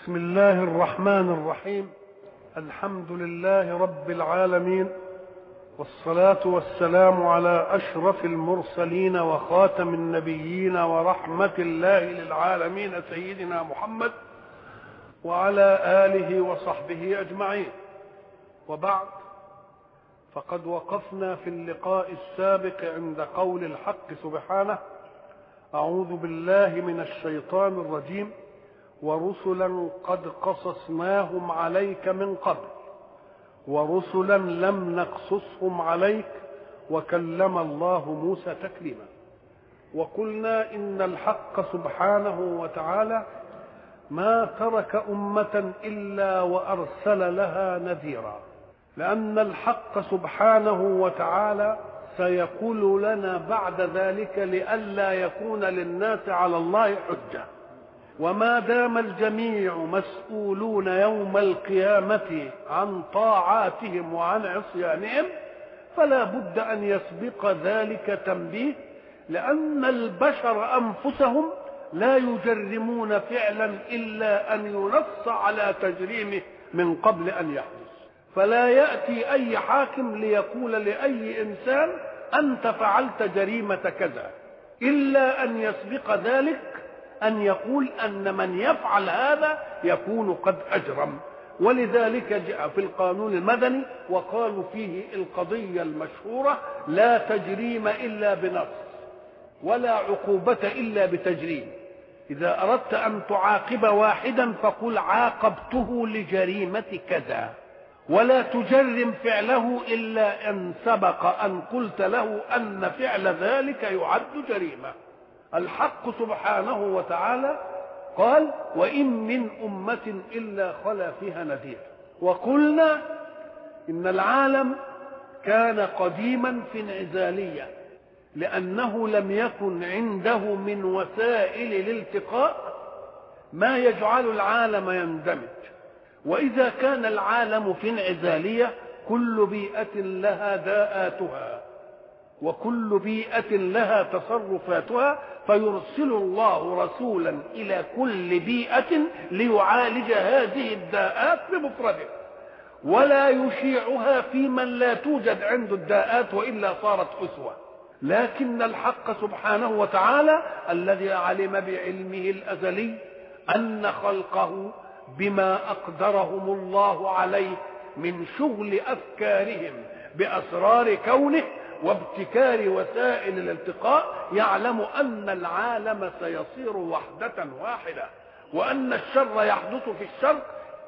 بسم الله الرحمن الرحيم الحمد لله رب العالمين والصلاة والسلام على أشرف المرسلين وخاتم النبيين ورحمة الله للعالمين سيدنا محمد وعلى آله وصحبه أجمعين وبعد فقد وقفنا في اللقاء السابق عند قول الحق سبحانه أعوذ بالله من الشيطان الرجيم ورسلا قد قصصناهم عليك من قبل ورسلا لم نقصصهم عليك وكلم الله موسى تكليما وقلنا ان الحق سبحانه وتعالى ما ترك امه الا وارسل لها نذيرا لان الحق سبحانه وتعالى سيقول لنا بعد ذلك لئلا يكون للناس على الله حجه وما دام الجميع مسؤولون يوم القيامة عن طاعاتهم وعن عصيانهم فلا بد أن يسبق ذلك تنبيه لأن البشر أنفسهم لا يجرمون فعلا إلا أن ينص على تجريمه من قبل أن يحدث فلا يأتي أي حاكم ليقول لأي إنسان أنت فعلت جريمة كذا إلا أن يسبق ذلك أن يقول أن من يفعل هذا يكون قد أجرم ولذلك جاء في القانون المدني وقالوا فيه القضية المشهورة لا تجريم إلا بنص ولا عقوبة إلا بتجريم إذا أردت أن تعاقب واحدا فقل عاقبته لجريمة كذا ولا تجرم فعله إلا أن سبق أن قلت له أن فعل ذلك يعد جريمة الحق سبحانه وتعالى قال وإن من أمة إلا خلا فيها نذير وقلنا إن العالم كان قديما في انعزالية لأنه لم يكن عنده من وسائل الالتقاء ما يجعل العالم يندمج وإذا كان العالم في انعزالية كل بيئة لها داءاتها وكل بيئة لها تصرفاتها فيرسل الله رسولا إلى كل بيئة ليعالج هذه الداءات بمفرده ولا يشيعها في من لا توجد عنده الداءات وإلا صارت أسوة لكن الحق سبحانه وتعالى الذي علم بعلمه الأزلي أن خلقه بما أقدرهم الله عليه من شغل أفكارهم بأسرار كونه وابتكار وسائل الالتقاء يعلم ان العالم سيصير وحده واحده وان الشر يحدث في الشرق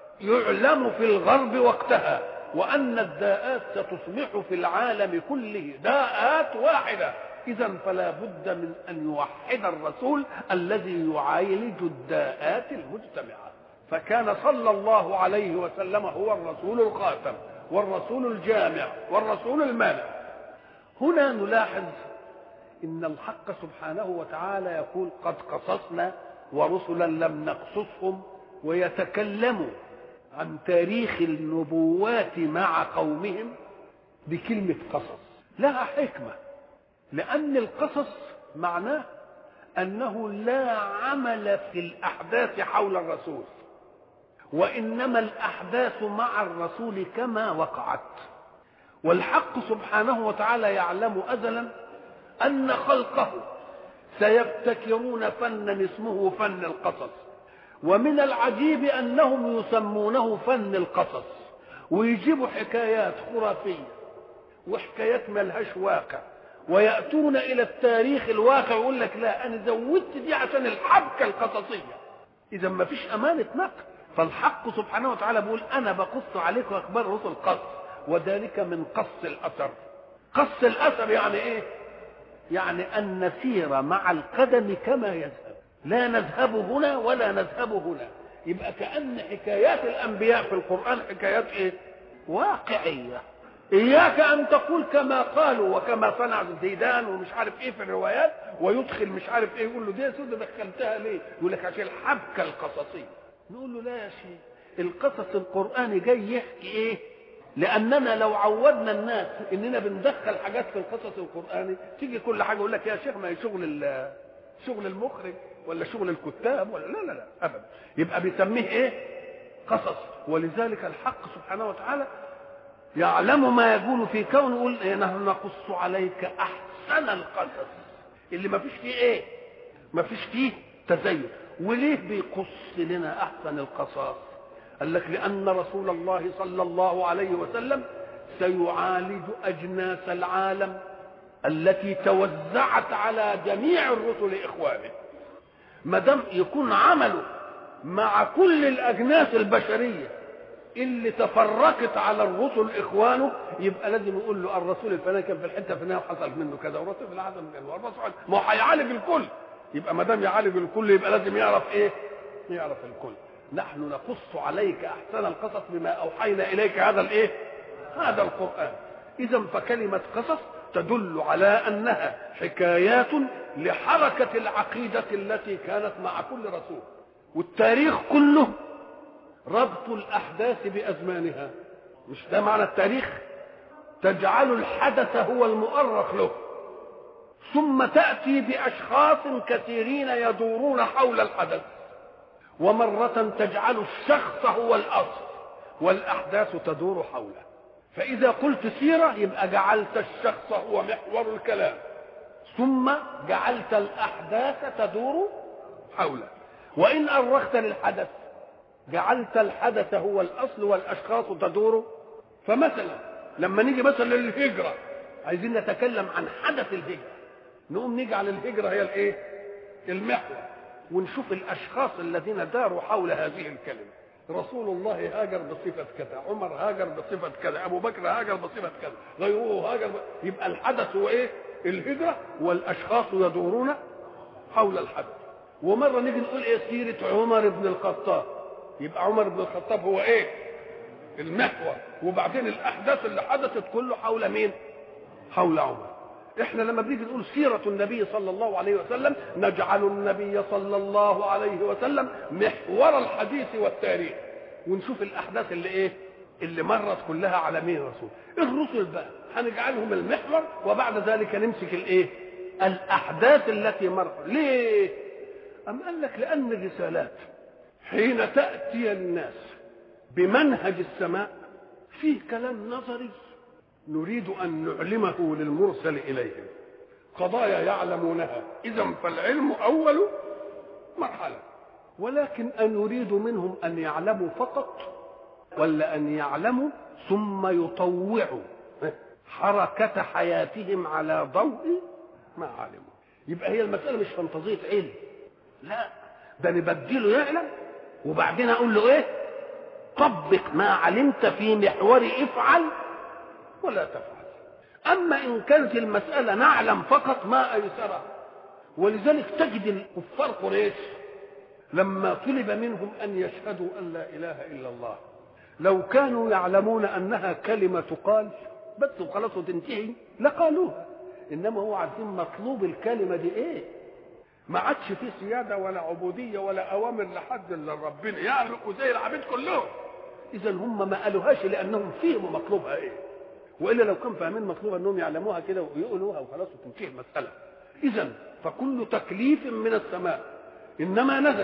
يعلم في الغرب وقتها وان الداءات ستصبح في العالم كله داءات واحده اذا فلا بد من ان يوحد الرسول الذي يعالج الداءات المجتمعه فكان صلى الله عليه وسلم هو الرسول الخاتم والرسول الجامع والرسول المانع هنا نلاحظ ان الحق سبحانه وتعالى يقول قد قصصنا ورسلا لم نقصصهم ويتكلم عن تاريخ النبوات مع قومهم بكلمه قصص لها حكمه لان القصص معناه انه لا عمل في الاحداث حول الرسول وانما الاحداث مع الرسول كما وقعت والحق سبحانه وتعالى يعلم ازلا ان خلقه سيبتكرون فنا اسمه فن القصص ومن العجيب انهم يسمونه فن القصص ويجيبوا حكايات خرافيه وحكايات ملهاش واقع وياتون الى التاريخ الواقع ويقول لك لا انا زودت دي عشان الحبكه القصصيه اذا ما فيش امانه نقل فالحق سبحانه وتعالى بيقول انا بقص عليكم اخبار رسل قص وذلك من قص الاثر قص الاثر يعني ايه يعني ان نسير مع القدم كما يذهب لا نذهب هنا ولا نذهب هنا يبقى كان حكايات الانبياء في القران حكايات ايه واقعيه اياك ان تقول كما قالوا وكما صنع زيدان ومش عارف ايه في الروايات ويدخل مش عارف ايه يقول له دي يا سيدي دخلتها ليه يقول لك عشان الحبكه القصصيه نقول له لا يا شيخ القصص القراني جاي يحكي ايه لاننا لو عودنا الناس اننا بندخل حاجات في القصص القراني تيجي كل حاجه يقول لك يا شيخ ما هي شغل شغل المخرج ولا شغل الكتاب ولا لا لا لا ابدا يبقى بيسميه ايه قصص ولذلك الحق سبحانه وتعالى يعلم ما يكون في كون يقول إيه نحن نقص عليك احسن القصص اللي ما فيش فيه ايه ما فيش فيه تزين وليه بيقص لنا احسن القصص قال لك لان رسول الله صلى الله عليه وسلم سيعالج اجناس العالم التي توزعت على جميع الرسل اخوانه ما دام يكون عمله مع كل الاجناس البشريه اللي تفرقت على الرسل اخوانه يبقى لازم يقول له الرسول الفلاني كان في الحته الفلانيه وحصل منه كذا والرسول الفلاني حصل منه كذا والرسول ما هو هيعالج الكل يبقى ما دام يعالج الكل يبقى لازم يعرف ايه؟ يعرف الكل نحن نقص عليك احسن القصص بما اوحينا اليك هذا الايه؟ هذا القران اذا فكلمه قصص تدل على انها حكايات لحركه العقيده التي كانت مع كل رسول والتاريخ كله ربط الاحداث بازمانها مش ده معنى التاريخ تجعل الحدث هو المؤرخ له ثم تاتي باشخاص كثيرين يدورون حول الحدث ومره تجعل الشخص هو الاصل والاحداث تدور حوله فاذا قلت سيره يبقى جعلت الشخص هو محور الكلام ثم جعلت الاحداث تدور حوله وان ارخت للحدث جعلت الحدث هو الاصل والاشخاص تدور فمثلا لما نيجي مثلا للهجره عايزين نتكلم عن حدث الهجره نقوم نجعل الهجره هي الايه المحور ونشوف الاشخاص الذين داروا حول هذه الكلمه رسول الله هاجر بصفة كذا عمر هاجر بصفة كذا أبو بكر هاجر بصفة كذا غيره هاجر ب... يبقى الحدث هو إيه الهجرة والأشخاص يدورون حول الحدث ومرة نيجي نقول إيه سيرة عمر بن الخطاب يبقى عمر بن الخطاب هو إيه المحور وبعدين الأحداث اللي حدثت كله حول مين حول عمر احنا لما بنيجي نقول سيرة النبي صلى الله عليه وسلم نجعل النبي صلى الله عليه وسلم محور الحديث والتاريخ ونشوف الاحداث اللي ايه اللي مرت كلها على مين الرسول الرسل بقى هنجعلهم المحور وبعد ذلك نمسك الايه الاحداث التي مرت ليه ام قال لك لان الرسالات حين تاتي الناس بمنهج السماء فيه كلام نظري نريد ان نعلمه للمرسل اليهم قضايا يعلمونها اذا فالعلم اول مرحله ولكن ان نريد منهم ان يعلموا فقط ولا ان يعلموا ثم يطوعوا حركه حياتهم على ضوء ما علموا يبقى هي المساله مش فانتازيه علم لا ده نبدله يعلم وبعدين اقول له ايه طبق ما علمت في محور افعل ولا تفعل أما إن كانت المسألة نعلم فقط ما أيسرها ولذلك تجد الكفار قريش لما طلب منهم أن يشهدوا أن لا إله إلا الله لو كانوا يعلمون أنها كلمة تقال بس وخلاص وتنتهي لقالوها إنما هو عارفين مطلوب الكلمة دي إيه ما عادش فيه سيادة ولا عبودية ولا أوامر لحد إلا ربنا يعرفوا زي العبيد كلهم إذا هم ما قالوهاش لأنهم فهموا مطلوبها إيه والا لو كان فاهمين مطلوب انهم يعلموها كده ويقولوها وخلاص وتنتهي المساله اذا فكل تكليف من السماء انما نزل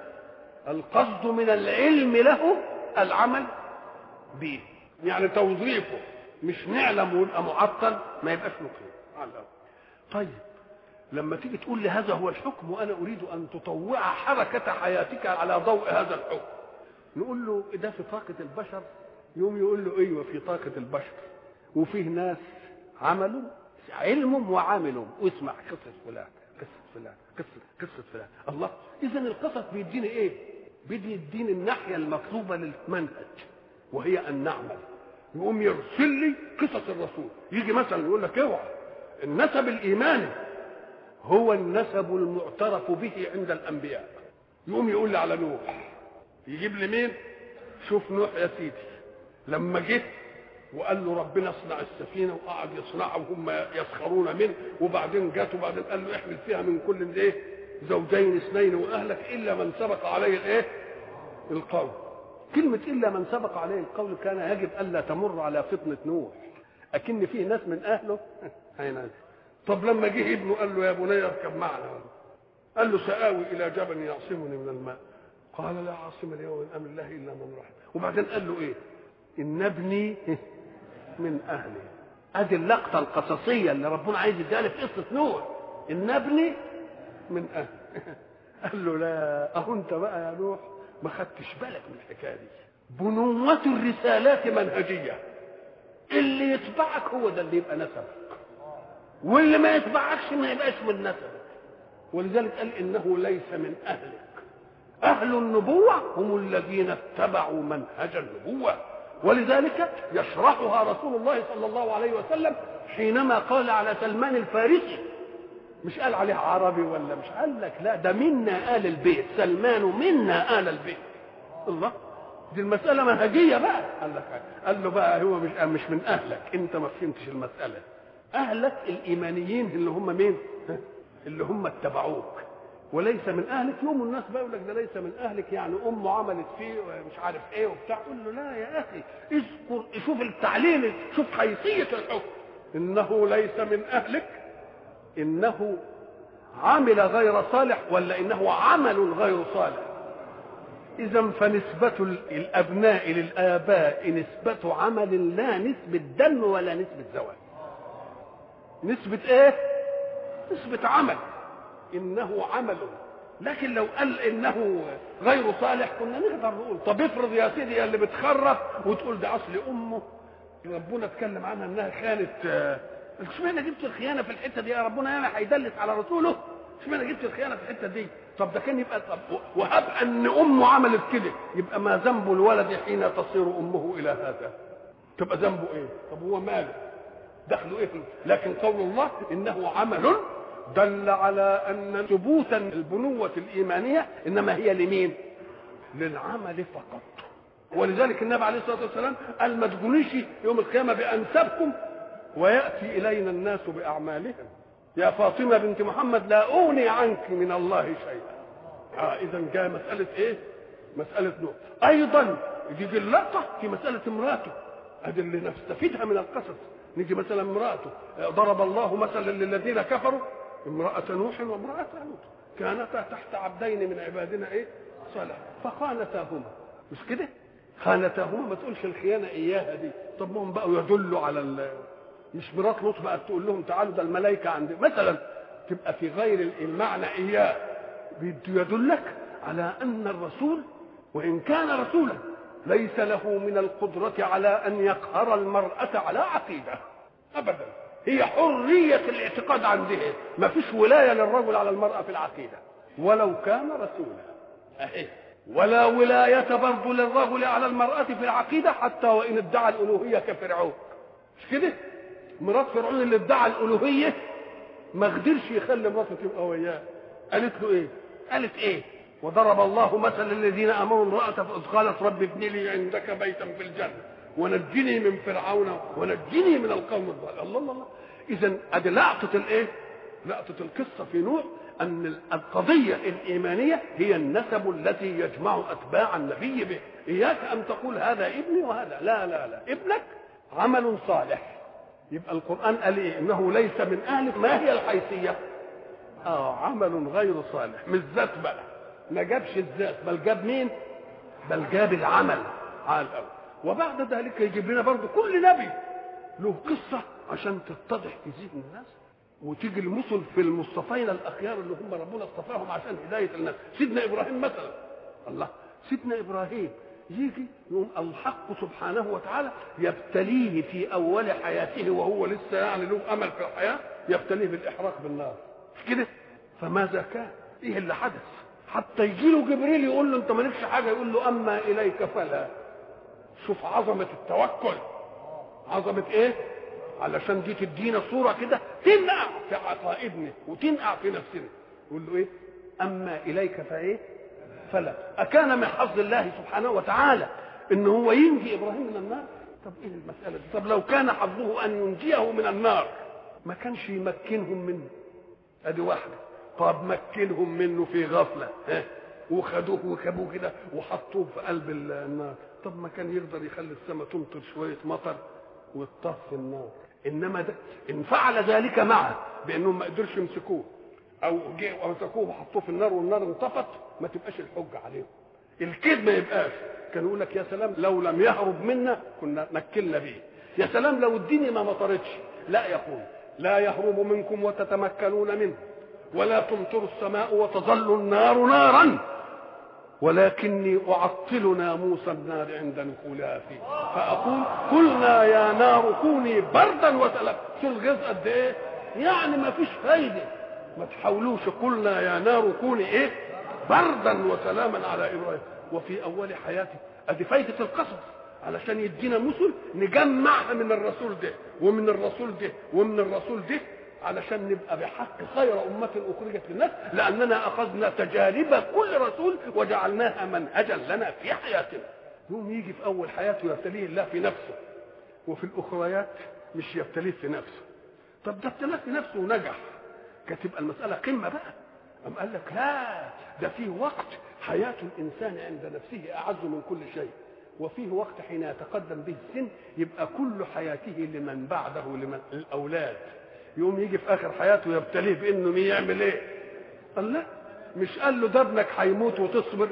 القصد من العلم له العمل به يعني توظيفه مش نعلم ويبقى معطل ما يبقاش مقيم على الأول. طيب لما تيجي تقول لي هذا هو الحكم وانا اريد ان تطوع حركه حياتك على ضوء هذا الحكم نقول له ده في طاقه البشر يوم يقول له ايوه في طاقه البشر وفيه ناس عملوا علم وعملوا واسمع قصة فلان قصة فلان قصة قصة فلان الله إذا القصص بيديني إيه؟ بيدي يديني الناحية المطلوبة للمنهج وهي أن نعمل يقوم يرسل لي قصص الرسول يجي مثلا يقول لك اوعى النسب الإيماني هو النسب المعترف به عند الأنبياء يقوم يقول لي على نوح يجيب لي مين؟ شوف نوح يا سيدي لما جه وقال له ربنا اصنع السفينه وقعد يصنعها وهم يسخرون منه وبعدين جات وبعدين قال له احمل فيها من كل ايه زوجين اثنين واهلك الا من سبق عليه الايه القول كلمة إلا من سبق عليه القول كان يجب ألا تمر على فطنة نوح أكن فيه ناس من أهله هيناس طب لما جه ابنه قال له يا بني اركب معنا قال له سآوي إلى جبل يعصمني من الماء قال لا عاصم اليوم من امر الله الا من رحم وبعدين قال له ايه ان ابني من اهلي ادي اللقطه القصصيه اللي ربنا عايز يديها لي في قصه نوح ان ابني من اهلي قال له لا اهو انت بقى يا نوح ما خدتش بالك من الحكايه دي بنوة الرسالات منهجية اللي يتبعك هو ده اللي يبقى نسبك واللي ما يتبعكش ما يبقاش من نسبك ولذلك قال انه ليس من اهلك اهل النبوة هم الذين اتبعوا منهج النبوة ولذلك يشرحها رسول الله صلى الله عليه وسلم حينما قال على سلمان الفارسي مش قال عليه عربي ولا مش قال لك لا ده منا آل البيت سلمان منا آل البيت الله دي المسألة منهجية بقى قال لك قال له بقى هو مش مش من أهلك أنت ما فهمتش المسألة أهلك الإيمانيين اللي هم مين؟ اللي هم اتبعوك وليس من أهلك يوم الناس بقى يقول لك ده ليس من أهلك يعني أمه عملت فيه مش عارف إيه وبتاع قول له لا يا أخي اذكر شوف التعليل شوف حيثية الحكم إنه ليس من أهلك إنه عمل غير صالح ولا إنه عمل غير صالح إذا فنسبة الأبناء للآباء نسبة عمل لا نسبة دم ولا نسبة زواج نسبة إيه؟ نسبة عمل إنه عمل لكن لو قال إنه غير صالح كنا نقدر نقول طب افرض يا سيدي يا اللي بتخرف وتقول ده أصل أمه ربنا اتكلم عنها إنها خانت اشمعنى جبت الخيانة في الحتة دي يا ربنا يعني هيدلس على رسوله اشمعنى جبت الخيانة في الحتة دي طب ده كان يبقى طب وهب ان امه عملت كده يبقى ما ذنب الولد حين تصير امه الى هذا تبقى ذنبه ايه طب هو ماله دخله ايه لكن قول الله انه عمل دل على ان ثبوتا البنوة الايمانية انما هي لمين للعمل فقط ولذلك النبي عليه الصلاه والسلام قال ما تقوليش يوم القيامه بانسابكم وياتي الينا الناس باعمالهم يا فاطمة بنت محمد لا أغني عنك من الله شيئا آه إذا جاء مسألة إيه؟ مسألة نوح أيضا يجي اللقطة في مسألة امرأته هذه اللي نستفيدها من القصص نيجي مثلا امرأته ضرب الله مثلا للذين كفروا امرأة نوح وامرأة لوط كانتا تحت عبدين من عبادنا ايه؟ صالح فخانتاهما مش كده؟ خانتاهما ما تقولش الخيانة إياها دي طب ما هم بقوا يدلوا على ال مش مرات لوط بقى تقول لهم تعالوا ده الملائكه عند مثلا تبقى في غير المعنى اياه يدلك على ان الرسول وان كان رسولا ليس له من القدرة على أن يقهر المرأة على عقيدة أبدا هي حرية الاعتقاد عندها ما فيش ولاية للرجل على المرأة في العقيدة ولو كان رسولا أهي ولا ولاية برضه للرجل على المرأة في العقيدة حتى وإن ادعى الألوهية كفرعون مش كده؟ مرات فرعون اللي ادعى الالوهيه ما قدرش يخلي مراته تبقى وياه قالت له ايه قالت ايه وضرب الله مثلا الذين امروا امراه فاذ قالت رب ابن لي عندك بيتا في الجنه ونجني من فرعون ونجني من القوم الضالين الله الله الله اذا ادي لقطه الايه لقطه القصه في نوح ان القضيه الايمانيه هي النسب التي يجمع اتباع النبي به اياك ان تقول هذا ابني وهذا لا لا لا ابنك عمل صالح يبقى القرآن قال إيه؟ إنه ليس من أهلك ما هي الحيثية؟ آه عمل غير صالح مش ذات بقى ما جابش الذات بل جاب مين؟ بل جاب العمل على الأول وبعد ذلك يجيب لنا برضه كل نبي له قصة عشان تتضح في ذهن الناس وتيجي المثل في المصطفين الأخيار اللي هم ربنا اصطفاهم عشان هداية الناس سيدنا إبراهيم مثلا الله سيدنا إبراهيم يجي يقوم الحق سبحانه وتعالى يبتليه في اول حياته وهو لسه يعني له امل في الحياه يبتليه بالاحراق بالنار مش كده فماذا كان ايه اللي حدث حتى يجي له جبريل يقول له انت مالكش حاجه يقول له اما اليك فلا شوف عظمه التوكل عظمه ايه علشان دي تدينا صوره كده تنقع في عقائدنا وتنقع في نفسنا يقول له ايه اما اليك فايه فلا أكان من حظ الله سبحانه وتعالى إن هو ينجي إبراهيم من النار طب إيه المسألة دي طب لو كان حظه أن ينجيه من النار ما كانش يمكنهم منه أدي واحدة طب مكنهم منه في غفلة ها وخدوه وخبوه كده وحطوه في قلب النار طب ما كان يقدر يخلي السماء تمطر شوية مطر وتطفي النار انما ده ان فعل ذلك معه بانهم ما قدرش يمسكوه او جه ومسكوه وحطوه في النار والنار انطفت ما تبقاش الحجه عليهم الكيد ما يبقاش كان يقول لك يا سلام لو لم يهرب منا كنا نكلنا به يا سلام لو الدنيا ما مطرتش لا يقول لا يهرب منكم وتتمكنون منه ولا تمطر السماء وتظل النار نارا ولكني أعطل ناموس النار عند دخولها فيه فأقول قلنا يا نار كوني بردا وسلاما شو الغيظ قد إيه؟ يعني ما فيش فايدة ما تحاولوش قلنا يا نار كوني إيه؟ بردا وسلاما على إبراهيم وفي أول حياته أدي فايدة القصص علشان يدينا مثل نجمعها من الرسول ده ومن الرسول ده ومن الرسول ده علشان نبقى بحق خير أمة أخرجت للناس لأننا أخذنا تجارب كل رسول وجعلناها منهجا لنا في حياتنا يوم يجي في أول حياته يبتليه الله في نفسه وفي الأخريات مش يبتليه في نفسه طب ده ابتلاه في نفسه ونجح كانت تبقى المسألة قمة بقى أم قال لك لا ده فيه وقت حياة الإنسان عند نفسه أعز من كل شيء وفيه وقت حين يتقدم به السن يبقى كل حياته لمن بعده لمن الأولاد يقوم يجي في اخر حياته يبتليه بانه مين يعمل ايه قال لا مش قال له ده ابنك هيموت وتصبر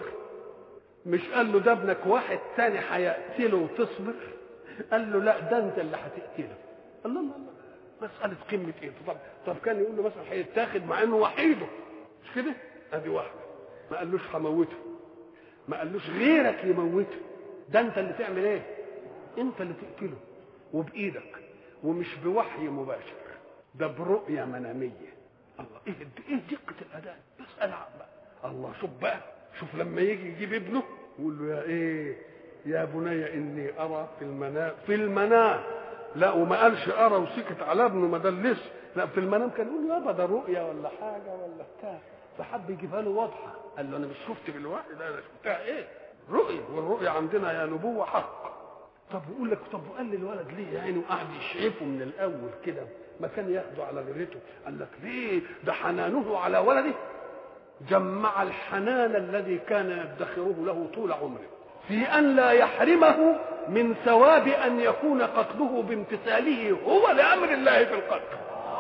مش قال له ده ابنك واحد تاني هيقتله وتصبر قال له لا ده انت اللي هتقتله الله الله الله مسألة قمة ايه طب طب كان يقول له مثلا هيتاخد مع انه وحيده مش كده ادي واحدة ما قالوش هموته ما قالوش غيرك يموته ده انت اللي تعمل ايه انت اللي تقتله وبايدك ومش بوحي مباشر ده برؤية منامية الله ايه ايه دقة الأداء اسأل بقى الله شوف بقى شوف لما يجي يجيب ابنه يقول له يا ايه يا بني اني ارى في المنام في المنام لا وما قالش ارى وسكت على ابنه ما دلش لا في المنام كان يقول يابا ده رؤيا ولا حاجه ولا بتاع فحب يجيبها له واضحه قال له انا مش شفت بالوحي ده انا شفتها ايه رؤيا والرؤيا عندنا يا نبوه حق طب يقول لك طب وقال للولد ليه يعني وقعد يشعفه من الاول كده ما كان ياخده على غيرته قال لك ليه ده حنانه على ولده جمع الحنان الذي كان يدخره له طول عمره في ان لا يحرمه من ثواب ان يكون قتله بامتثاله هو لامر الله في القتل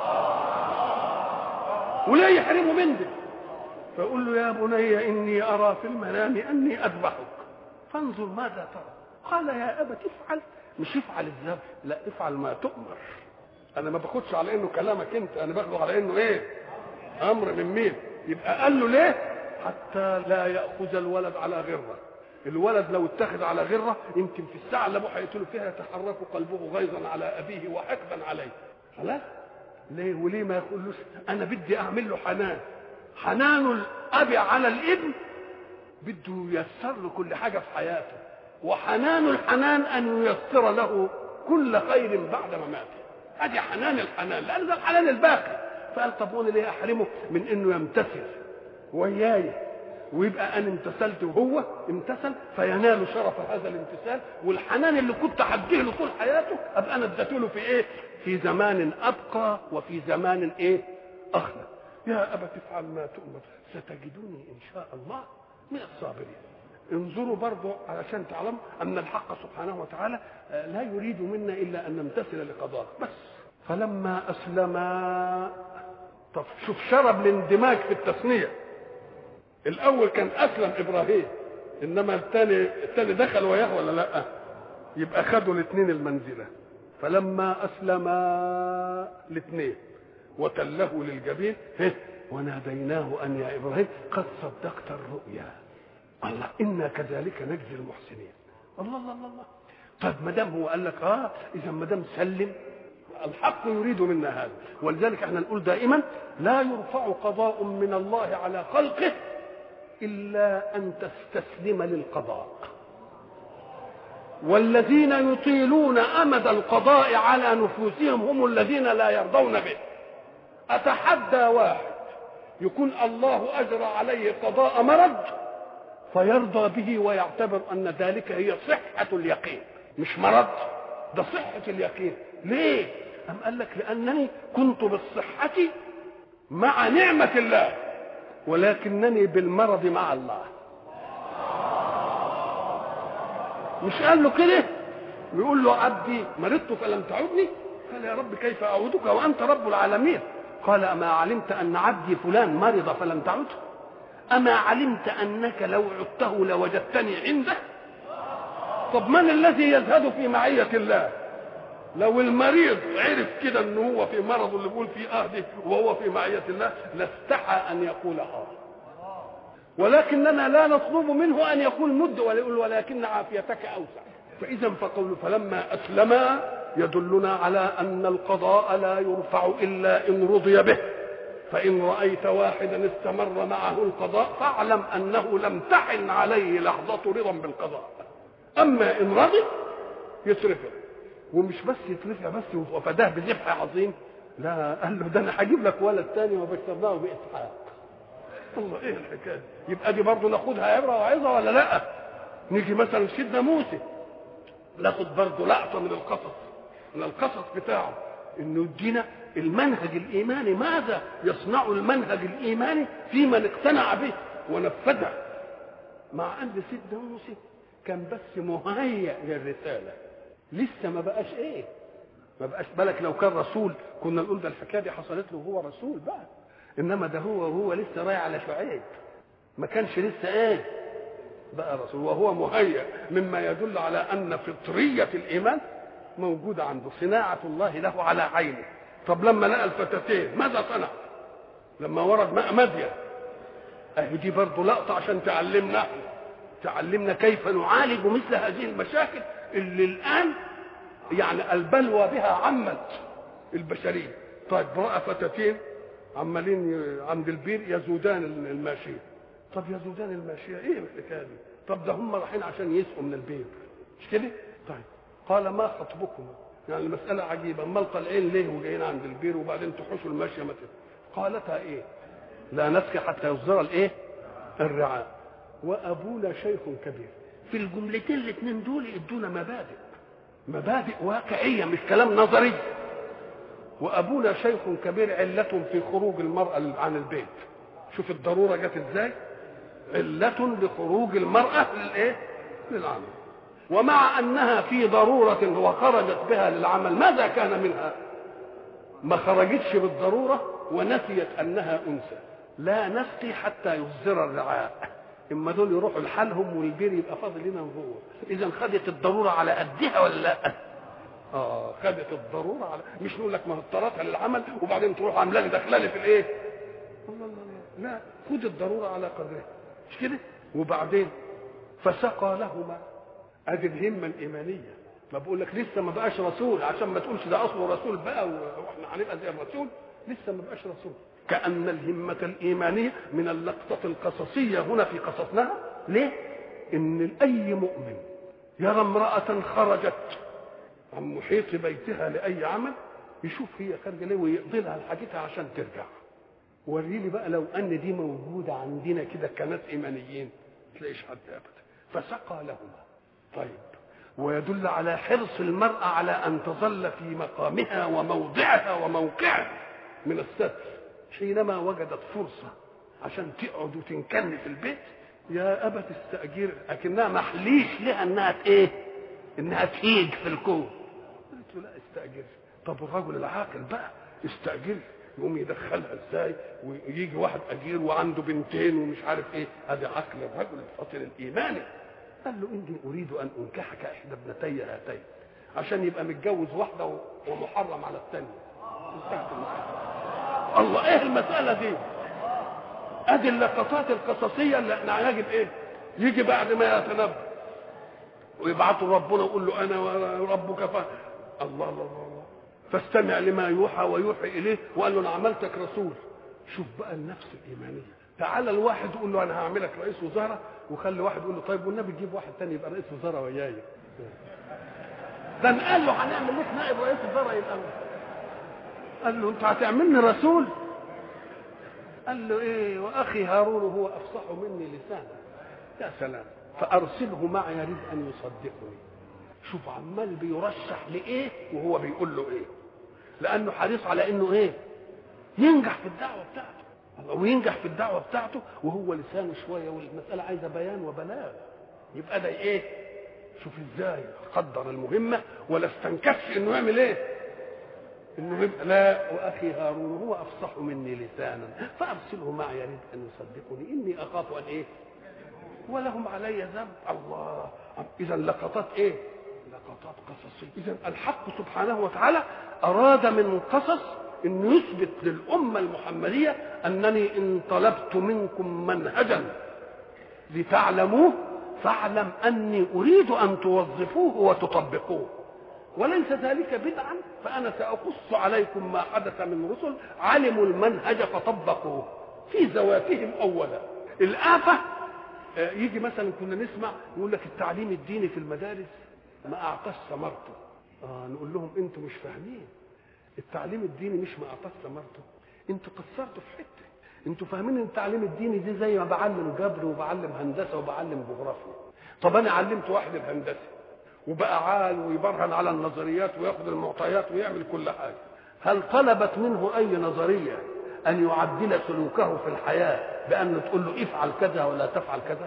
ولا يحرمه من ده فيقول له يا بني اني ارى في المنام اني اذبحك فانظر ماذا ترى قال يا ابت افعل مش افعل الذبح لا افعل ما تؤمر انا ما باخدش على انه كلامك انت انا باخده على انه ايه امر من مين يبقى قال له ليه حتى لا ياخذ الولد على غره الولد لو اتخذ على غره يمكن في الساعه اللي ابوه هيقتله فيها يتحرك قلبه غيظا على ابيه وحقدا عليه خلاص ليه وليه ما يقولوش انا بدي اعمل له حنان حنان الاب على الابن بده ييسر له كل حاجه في حياته وحنان الحنان ان ييسر له كل خير بعد مماته ادي حنان الحنان لان ده الحنان الباقي فقال طب وانا ليه احرمه من انه يمتثل وياي ويبقى انا امتثلت وهو امتثل فينال شرف هذا الامتثال والحنان اللي كنت هديه له طول حياته ابقى انا اديته له في ايه؟ في زمان ابقى وفي زمان ايه؟ اخلى يا ابت افعل ما تؤمر ستجدوني ان شاء الله من الصابرين انظروا برضو علشان تعلموا ان الحق سبحانه وتعالى لا يريد منا الا ان نمتثل لقضاه بس فلما اسلما طب شوف شرب الاندماج في التثنيه الاول كان اسلم ابراهيم انما الثاني الثاني دخل وياه ولا لا يبقى خدوا الاثنين المنزله فلما اسلما الاثنين وتله للجبين وناديناه ان يا ابراهيم قد صدقت الرؤيا الله انا كذلك نجزي المحسنين الله الله الله, الله. طيب ما دام هو قال لك اه اذا ما دام سلم الحق يريد منا هذا ولذلك احنا نقول دائما لا يرفع قضاء من الله على خلقه الا ان تستسلم للقضاء والذين يطيلون امد القضاء على نفوسهم هم الذين لا يرضون به اتحدى واحد يكون الله اجرى عليه قضاء مرض فيرضى به ويعتبر ان ذلك هي صحه اليقين مش مرض ده صحه اليقين ليه أم قال لك لأنني كنت بالصحة مع نعمة الله ولكنني بالمرض مع الله مش قال له كده بيقول له عبدي مرضت فلم تعودني قال يا رب كيف أعودك وأنت رب العالمين قال أما علمت أن عبدي فلان مرض فلم تعده أما علمت أنك لو عدته لوجدتني عنده طب من الذي يزهد في معية الله لو المريض عرف كده ان هو في مرض اللي بيقول فيه اهدي وهو في معية الله لاستحى ان يقول اه ولكننا لا نطلب منه ان يقول مد ولا يقول ولكن عافيتك اوسع فاذا فقول فلما اسلما يدلنا على ان القضاء لا يرفع الا ان رضي به فان رايت واحدا استمر معه القضاء فاعلم انه لم تحن عليه لحظه رضا بالقضاء اما ان رضي يترفع ومش بس يترفع بس وفداه بذبح عظيم لا قال له ده انا هجيب لك ولد تاني وبشرناه باسحاق الله ايه الحكايه يبقى دي برضه ناخدها عبره وعظه ولا لا نيجي مثلا سيدنا موسى ناخد برضه لقطه من القصص من القصص بتاعه انه يدينا المنهج الايماني ماذا يصنع المنهج الايماني في من اقتنع به ونفذه مع ان سيدنا موسى كان بس مهيئ للرساله لسه ما بقاش ايه ما بقاش بالك لو كان رسول كنا نقول ده الحكايه دي حصلت له وهو رسول بقى انما ده هو وهو لسه رايح على شعيب ما كانش لسه ايه بقى رسول وهو مهيئ مما يدل على ان فطريه الايمان موجوده عنده صناعه الله له على عينه طب لما لقى الفتاتين ماذا صنع لما ورد ماء مدين اهي دي برضه لقطه عشان تعلمنا تعلمنا كيف نعالج مثل هذه المشاكل اللي الان يعني البلوى بها عمت البشريه طيب راى فتاتين عمالين عند البير يزودان الماشيه طب يزودان الماشيه ايه الحكايه دي طب ده هم رايحين عشان يسقوا من البير مش كده طيب قال ما خطبكما يعني المسألة عجيبة أمال طالعين ليه وجايين عند البير وبعدين تحوشوا الماشية مثلا قالتها إيه؟ لا نسقي حتى يصدر الإيه؟ الرعاء وأبونا شيخ كبير في الجملتين الاثنين دول ادونا مبادئ مبادئ واقعية مش كلام نظري وأبونا شيخ كبير علة في خروج المرأة عن البيت شوف الضرورة جت ازاي علة لخروج المرأة للإيه؟ للعمل ومع انها في ضروره وخرجت بها للعمل ماذا كان منها ما خرجتش بالضروره ونسيت انها انثى لا نسقي حتى يصدر الرعاء اما دول يروحوا لحالهم والبير يبقى فاضل لنا جوه اذا خدت الضروره على قدها ولا لا اه خدت الضروره على مش نقول لك ما اضطرتها للعمل وبعدين تروح عامله لي داخله في الايه الله الله الله لا خد الضروره على قدرها مش كده وبعدين فسقى لهما ادي الهمه الايمانيه ما بقول لك لسه ما بقاش رسول عشان ما تقولش ده اصله رسول بقى واحنا هنبقى زي الرسول لسه ما بقاش رسول كان الهمه الايمانيه من اللقطه القصصيه هنا في قصصنا ليه ان اي مؤمن يرى امراه خرجت عن محيط بيتها لاي عمل يشوف هي خارجه ليه ويقضي لها حاجتها عشان ترجع وريني بقى لو ان دي موجوده عندنا كده كناس ايمانيين تلاقيش حد ابدا فسقى لهما طيب ويدل على حرص المرأة على أن تظل في مقامها وموضعها وموقعها من الستر حينما وجدت فرصة عشان تقعد وتنكن في البيت يا أبا تستأجر لكنها محليش لها إنها إيه؟ إنها تهيج في الكون قلت له لا استأجر طب الرجل العاقل بقى استأجر يقوم يدخلها ازاي ويجي واحد اجير وعنده بنتين ومش عارف ايه ادي عقل الرجل الفاطر الايماني قال له اني اريد ان انكحك احدى ابنتي هاتين عشان يبقى متجوز واحده ومحرم على الثانيه انتهت المساله الله ايه المساله دي ادي اللقطات القصصيه اللي احنا نجد ايه يجي بعد ما يتنبأ ويبعثوا ربنا ويقول له انا وربك ف... الله الله الله فاستمع لما يوحى ويوحي اليه وقال له انا عملتك رسول شوف بقى النفس الايمانيه تعالى الواحد يقول له انا هعملك رئيس وزراء وخلي واحد يقول له طيب والنبي تجيب واحد تاني يبقى رئيس وزراء وياي ده قال له هنعمل لك نائب رئيس وزراء يبقى قال له انت هتعملني رسول قال له ايه واخي هارون هو افصح مني لسانا يا سلام فارسله معي يريد ان يصدقني شوف عمال بيرشح لايه وهو بيقول له ايه لانه حريص على انه ايه ينجح في الدعوه بتاعته وينجح في الدعوه بتاعته وهو لسانه شويه والمساله عايزه بيان وبلاغ يبقى ده ايه شوف ازاي قدر المهمه ولا استنكفش انه يعمل ايه انه يبقى لا واخي هارون هو افصح مني لسانا فارسله معي يريد ان يصدقني اني اخاف ان ايه ولهم علي ذنب الله اذا لقطات ايه لقطات قصصيه اذا الحق سبحانه وتعالى اراد من القصص انه يثبت للامه المحمديه انني ان طلبت منكم منهجا لتعلموه فاعلم اني اريد ان توظفوه وتطبقوه وليس ذلك بدعا فانا ساقص عليكم ما حدث من رسل علموا المنهج فطبقوه في ذواتهم اولا الافه يجي مثلا كنا نسمع يقول لك التعليم الديني في المدارس ما اعطاش ثمرته اه نقول لهم انتوا مش فاهمين التعليم الديني مش ما اعطاش ثمرته انتوا قصرتوا في حته انتوا فاهمين ان التعليم الديني دي زي ما بعلم جبر وبعلم هندسه وبعلم جغرافيا طب انا علمت واحد الهندسه وبقى عال ويبرهن على النظريات وياخد المعطيات ويعمل كل حاجه هل طلبت منه اي نظريه ان يعدل سلوكه في الحياه بان تقول له افعل كذا ولا تفعل كذا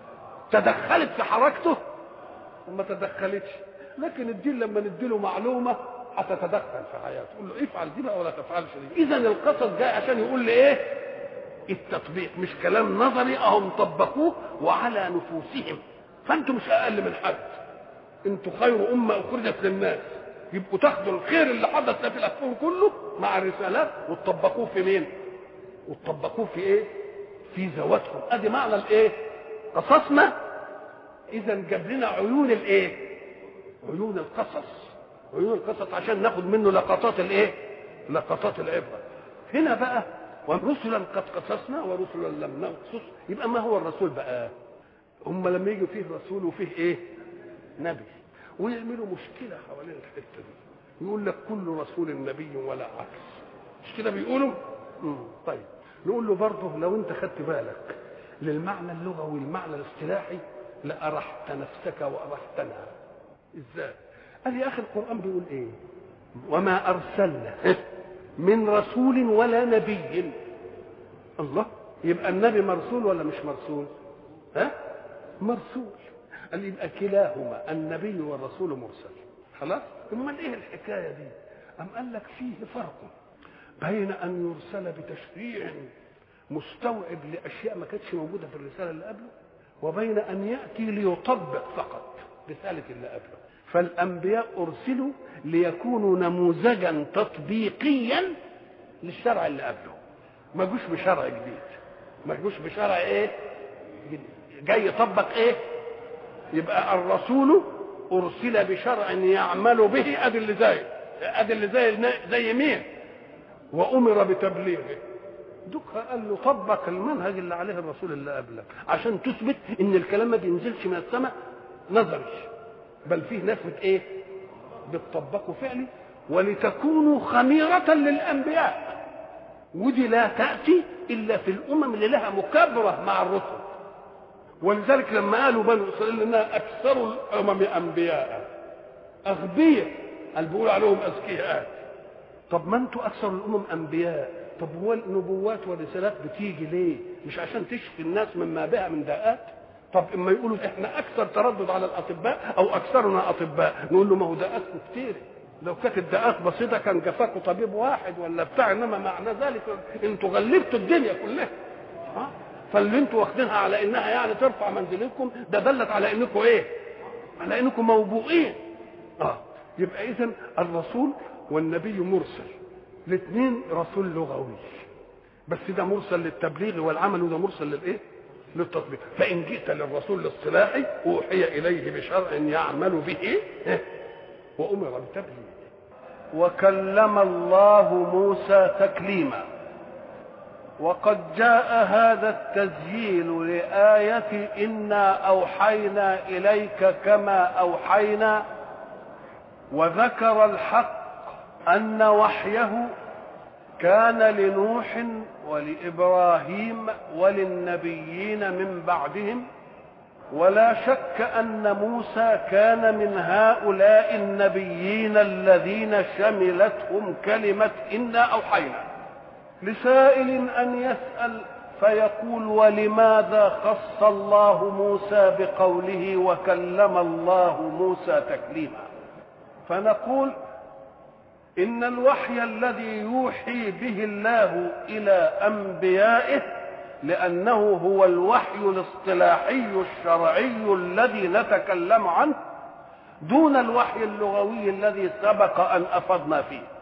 تدخلت في حركته وما تدخلتش لكن الدين لما نديله معلومه هتتدخل في حياته تقول له افعل دي بقى ولا تفعلش دي اذا القصص جاي عشان يقول لي ايه التطبيق مش كلام نظري اهم طبقوه وعلى نفوسهم فانتم مش اقل من حد انتوا خير امه اخرجت للناس يبقوا تاخدوا الخير اللي حدث في الكون كله مع الرسالات وتطبقوه في مين وتطبقوه في ايه في ذواتكم ادي معنى الايه قصصنا اذا جاب لنا عيون الايه عيون القصص عيون القصص عشان ناخد منه لقطات الايه لقطات العبره هنا بقى ورسلا قد قصصنا ورسلا لم نقصص يبقى ما هو الرسول بقى هم لما يجوا فيه رسول وفيه ايه نبي ويعملوا مشكله حوالين الحته دي يقول لك كل رسول نبي ولا عكس مش كده بيقولوا مم. طيب نقول له برضه لو انت خدت بالك للمعنى اللغوي والمعنى الاصطلاحي لأرحت نفسك وأرحتنا ازاي قال يا اخي القرآن بيقول ايه وما أرسلنا من رسول ولا نبي الله يبقى النبي مرسول ولا مش مرسول ها مرسول قال يبقى كلاهما النبي والرسول مرسل خلاص امال ايه الحكايه دي ام قال لك فيه فرق بين ان يرسل بتشريع مستوعب لاشياء ما كانتش موجوده في الرساله اللي قبله وبين ان ياتي ليطبق فقط رساله اللي قبله فالانبياء ارسلوا ليكونوا نموذجا تطبيقيا للشرع اللي قبله ما جوش بشرع جديد ما جوش بشرع ايه جاي يطبق ايه يبقى الرسول ارسل بشرع يعمل به ادي اللي زي ادي اللي زي زي مين وامر بتبليغه دوك قال له طبق المنهج اللي عليه الرسول اللي قبلك عشان تثبت ان الكلام ما بينزلش من السماء نظري بل فيه ناس بت ايه بتطبقه فعلي ولتكونوا خميرة للأنبياء ودي لا تأتي إلا في الأمم اللي لها مكابرة مع الرسل ولذلك لما قالوا بنو إسرائيل إنها أكثر الأمم أنبياء أغبياء قال بيقولوا عليهم أذكياء طب ما أنتوا أكثر الأمم أنبياء طب هو النبوات والرسالات بتيجي ليه؟ مش عشان تشفي الناس مما بها من داءات؟ طب اما يقولوا احنا اكثر تردد على الاطباء او اكثرنا اطباء نقول له ما هو داءاتكم كتير لو كانت الداءات بسيطه كان جفاكوا طبيب واحد ولا بتاع انما معنى ذلك انتوا غلبتوا الدنيا كلها ها فاللي انتوا واخدينها على انها يعني ترفع منزلتكم ده دلت على انكم ايه؟ على انكم موبوئين اه يبقى اذا الرسول والنبي مرسل الاثنين رسول لغوي بس ده مرسل للتبليغ والعمل وده مرسل للايه؟ للتطبيق فإن جئت للرسول الاصطلاحي أوحي إليه بشرع يعمل به وأمر بتبليغه وكلم الله موسى تكليما وقد جاء هذا التسجيل لآية إنا أوحينا إليك كما أوحينا وذكر الحق أن وحيه كان لنوح ولابراهيم وللنبيين من بعدهم ولا شك ان موسى كان من هؤلاء النبيين الذين شملتهم كلمه انا اوحينا لسائل ان يسال فيقول ولماذا خص الله موسى بقوله وكلم الله موسى تكليما فنقول إن الوحي الذي يوحي به الله إلى أنبيائه لأنه هو الوحي الاصطلاحي الشرعي الذي نتكلم عنه دون الوحي اللغوي الذي سبق أن أفضنا فيه